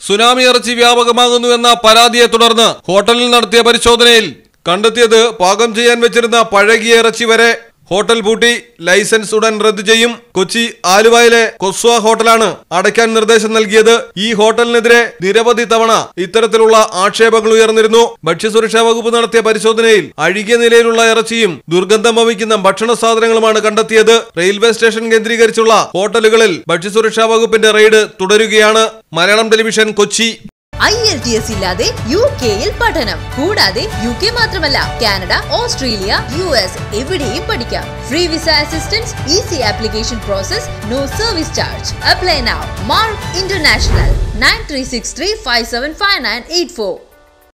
tsunami ഇറച്ചി വ്യാപകമാകുന്നുവെന്ന പരാതിയെ തുടർന്ന് ഹോട്ടലിൽ നടത്തിയ പരിശോധനയിൽ കണ്ടെത്തിയത് പാകം ചെയ്യാൻ വെച്ചിരുന്ന പഴകിയ ഇറച്ചി വരെ ഹോട്ടൽ പൂട്ടി ലൈസൻസ് ഉടൻ റദ്ദു ചെയ്യും കൊച്ചി ആലുവയിലെ കൊസ്വ ഹോട്ടലാണ് അടയ്ക്കാൻ നിർദ്ദേശം നൽകിയത് ഈ ഹോട്ടലിനെതിരെ നിരവധി തവണ ഇത്തരത്തിലുള്ള ആക്ഷേപങ്ങൾ ഉയർന്നിരുന്നു ഭക്ഷ്യസുരക്ഷാ വകുപ്പ് നടത്തിയ പരിശോധനയിൽ അഴുകിയ നിലയിലുള്ള ഇറച്ചിയും ദുർഗന്ധം വമിക്കുന്ന ഭക്ഷണ സാധനങ്ങളുമാണ് കണ്ടെത്തിയത് റെയിൽവേ സ്റ്റേഷൻ കേന്ദ്രീകരിച്ചുള്ള ഹോട്ടലുകളിൽ ഭക്ഷ്യസുരക്ഷാ വകുപ്പിന്റെ റെയ്ഡ് തുടരുകയാണ് Malayalam television Kochi I L T S ഇല്ലാതെ യു കെയിൽ പഠനം കൂടാതെ യു കെ മാത്രമല്ല കാനഡ ഓസ്ട്രേലിയ യു എസ് എവിടെയും പഠിക്കാം free visa assistance easy application process no service charge apply now Mark international nine three six three five seven five nine eight four